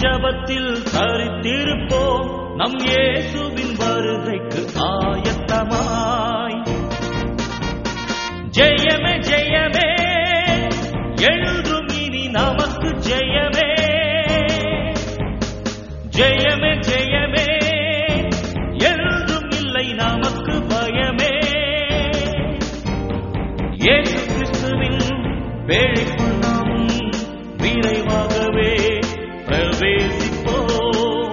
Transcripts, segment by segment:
ஜபத்தில் தரித்திருப்போம் நம் இயேசுவின் வருகைக்கு ஆயத்தமாய் ஜெயமே ஜெயமே எழுதும் இனி நமக்கு ஜெயமே ஜெயமே ஜெயமே எழுதும் இல்லை நமக்கு பயமே இயேசு கிறிஸ்துவின் வேலைக்குள் நாமும் விரைவாகவே பிரவேசிப்போம்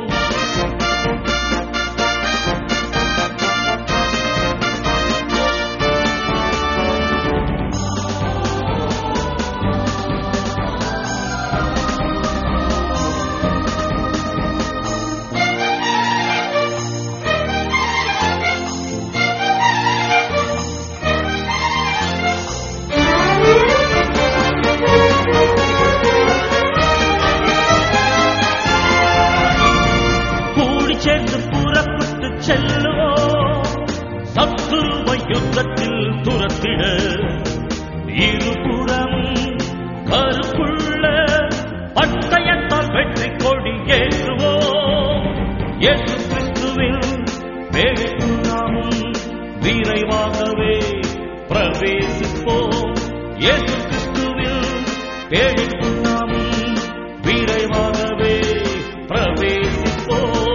கூடி சேர்ந்து புறப்பட்டு செல்லுவோம் சத்துருவ யுத்தத்தில் துரத்திட இருபுறம் கருப்புள்ள பட்டயத்தால் வெற்றி கொடி ஏற்றுவோம் இயேசு கிறிஸ்துவில் வேலைக்கு நாமும் விரைவாகவே பிரவேசிப்போம் இயேசு கிறிஸ்துவில் வேலைக்கு நாமும் விரைவாகவே பிரவேசிப்போம்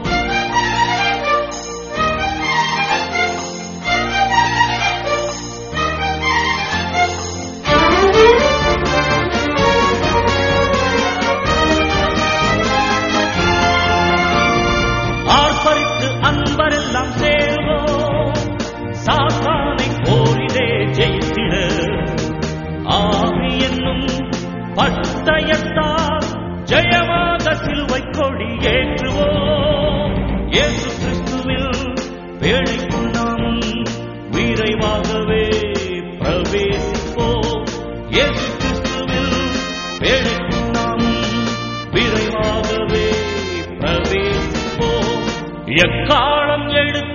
ஆர்ப்பரித்து அன்பரெல்லாம் சேர்வோம் சாத்தானை போரிலே ஜெயித்திட ஆவி என்னும் பட்டயத்தால் ஜெயமாக சிலுவை கொடி ஏற்றுவோம் இயேசு கிறிஸ்துவில் வேலைக்குள் நாமும் விரைவாகவே பிரவேசிப்போம் இயேசு கிறிஸ்துவில் வேலைக்குள் நாமும் விரைவாகவே பிரவேசிப்போம் எக்காலம் எடுத்து